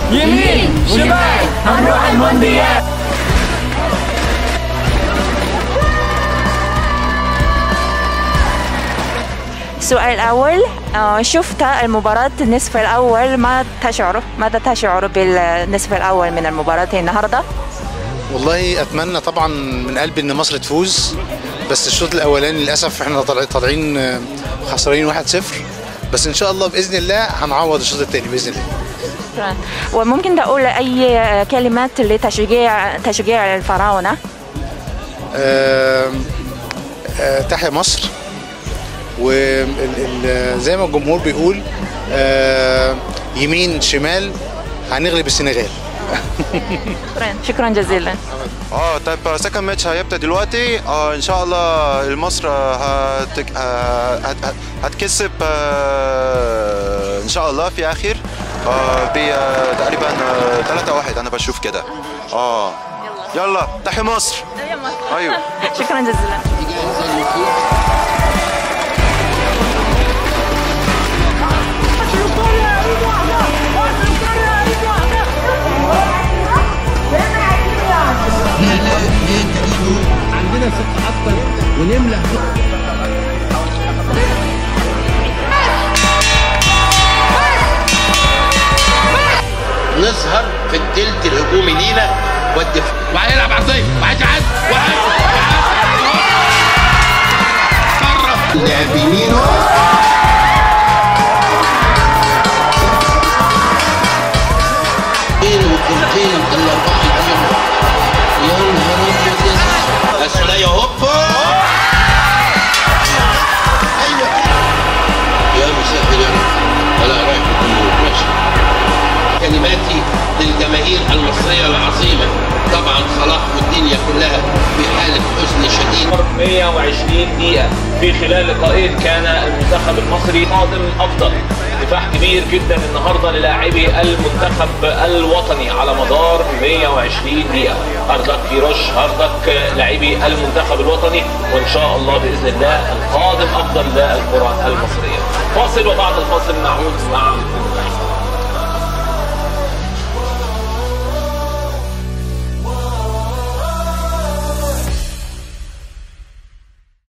يمين شمال هنروح المونديال السؤال الأول آه، شفت المباراة النصف الأول ما تشعر ماذا تشعر بالنصف الأول من المباراة النهاردة؟ والله اتمنى طبعا من قلبي ان مصر تفوز بس الشوط الاولاني للاسف احنا طالع- طالعين آه، خسرانين 1-0 بس ان شاء الله باذن الله هنعوض الشوط الثاني باذن الله شكرا وممكن تقول أي كلمات لتشجيع تشجيع الفراعنة؟ آه، آه، تحيا مصر وزي ما الجمهور بيقول آه، يمين شمال هنغلب السنغال شكرا شكرا جزيلا اه طيب سكند ماتش هيبدا دلوقتي آه ان شاء الله مصر هت... آه، هت... هت... هتكسب آه ان شاء الله في اخر آه ب آه، تقريبا 3 1 انا بشوف كده اه يلا تحيا مصر ايوه شكرا جزيلا عندنا ثقة أكتر ونملى نظهر في التلت الهجومي لينا والدفاع وهيلعب عرضيه وهيتعد لعب يمينه وكورتين الاربعه يجيبوا يا نهار ابيض اسماء هوبا ايوه يا مسهل يا رب ولا رايح الجمهور ماشي كلماتي للجماهير المصرية العظيمة طبعا صلاح والدنيا كلها في حالة حزن شديد 120 دقيقة في خلال لقاءين كان المنتخب المصري قادم أفضل دفاع كبير جدا النهارده للاعبي المنتخب الوطني على مدار 120 دقيقة هاردك كيروش هاردك لاعبي المنتخب الوطني وإن شاء الله بإذن الله القادم أفضل للكرة المصرية فاصل وبعد الفاصل نعود مع